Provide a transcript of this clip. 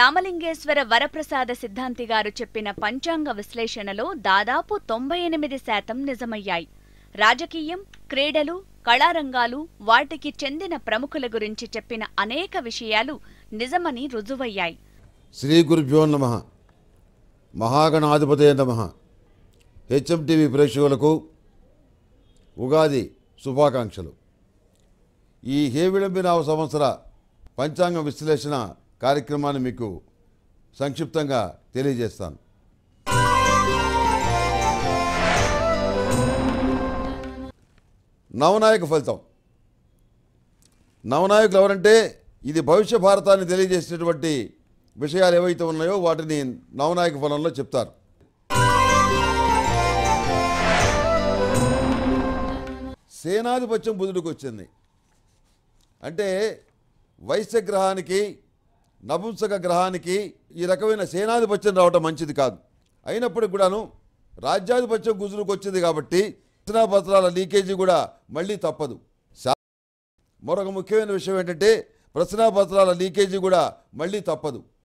రామలింగేశ్వర వరప్రసాద సిద్ధాంతి గారు చెప్పిన పంచాంగ విశ్లేషణలో దాదాపు తొంభై ఎనిమిది శాతం నిజమయ్యాయి రాజకీయం క్రీడలు కళారంగాలు వాటికి చెందిన ప్రముఖుల గురించి చెప్పిన అనేక విషయాలు నిజమని రుజువయ్యాయి శ్రీ గురుభ్యో నమ మహాగణాధిపతయ నమ హెచ్ఎం టీవీ ప్రేక్షకులకు ఉగాది శుభాకాంక్షలు ఈ హేవిడంబినావ సంవత్సర పంచాంగ విశ్లేషణ కార్యక్రమాన్ని మీకు సంక్షిప్తంగా తెలియజేస్తాను నవనాయక ఫలితం నవనాయకులు ఎవరంటే ఇది భవిష్య భారతాన్ని తెలియజేసేటువంటి విషయాలు ఏవైతే ఉన్నాయో వాటిని నవనాయక ఫలంలో చెప్తారు సేనాధిపత్యం బుధుడికి వచ్చింది అంటే వైశ్య గ్రహానికి నపుంసక గ్రహానికి ఈ రకమైన సేనాధిపత్యం రావటం మంచిది కాదు అయినప్పటికి కూడాను రాజ్యాధిపత్యం గుజురుకు వచ్చింది కాబట్టి పత్రాల లీకేజీ కూడా మళ్ళీ తప్పదు మరొక ముఖ్యమైన విషయం ఏంటంటే ప్రశ్నాపత్రాల లీకేజీ కూడా మళ్ళీ తప్పదు